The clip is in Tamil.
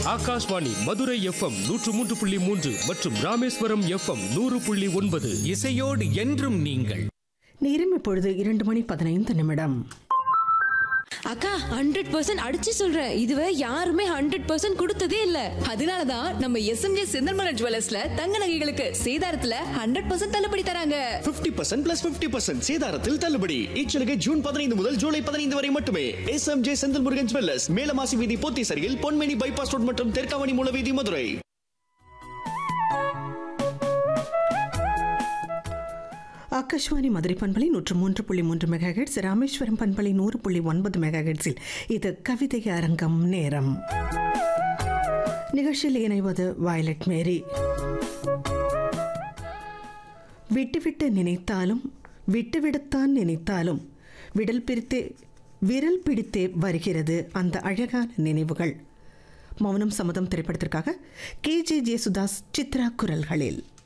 ஆகாஷ்வாணி மதுரை எஃப்எம் நூற்று மூன்று புள்ளி மூன்று மற்றும் ராமேஸ்வரம் எஃப்எம் நூறு புள்ளி ஒன்பது இசையோடு என்றும் நீங்கள் நேரம் இப்பொழுது இரண்டு மணி பதினைந்து நிமிடம் அக்கா ஹண்ட்ரட் பர்சன்ட் அடிச்சு சொல்றேன் இதுவரை யாருமே ஹண்ட்ரட் பர்சன்ட் கொடுத்ததே இல்ல அதனாலதான் நம்ம எஸ்எம்ஜே செந்தல்மலர் ஜுவல்லர்ஸ்ல தங்க நகைகளுக்கு சேதாரத்துல ஹண்ட்ரட் பர்சன்ட் தள்ளுபடி தராங்க 50% பர்சன்ட் பிளஸ் பிப்டி பர்சன்ட் சேதாரத்தில் தள்ளுபடி இச்சலுகை ஜூன் பதினைந்து முதல் ஜூலை பதினைந்து வரை மட்டுமே S M J Senthil Murugan jewellers Melamasi வீதி போத்தீசரியில் பொன்மேனி பைபாஸ் ரோட் மற்றும் தெற்காவணி மூலவீதி மதுரை ஆகாஷ்வாணி மதுரை பண்பலை நூற்று மூன்று புள்ளி மூன்று மெகாஹெட்ஸ் ராமேஸ்வரம் பண்பலை நூறு புள்ளி ஒன்பது மெகாஹெட்ஸில் இது கவிதை அரங்கம் நேரம் நிகழ்ச்சியில் இணைவது வயலட் மேரி விட்டுவிட்டு நினைத்தாலும் விட்டுவிடத்தான் நினைத்தாலும் விடல் பிரித்தே விரல் பிடித்தே வருகிறது அந்த அழகான நினைவுகள் மௌனம் சம்மதம் திரைப்படத்திற்காக கே ஜே ஜேசுதாஸ் சித்ரா குரல்களில்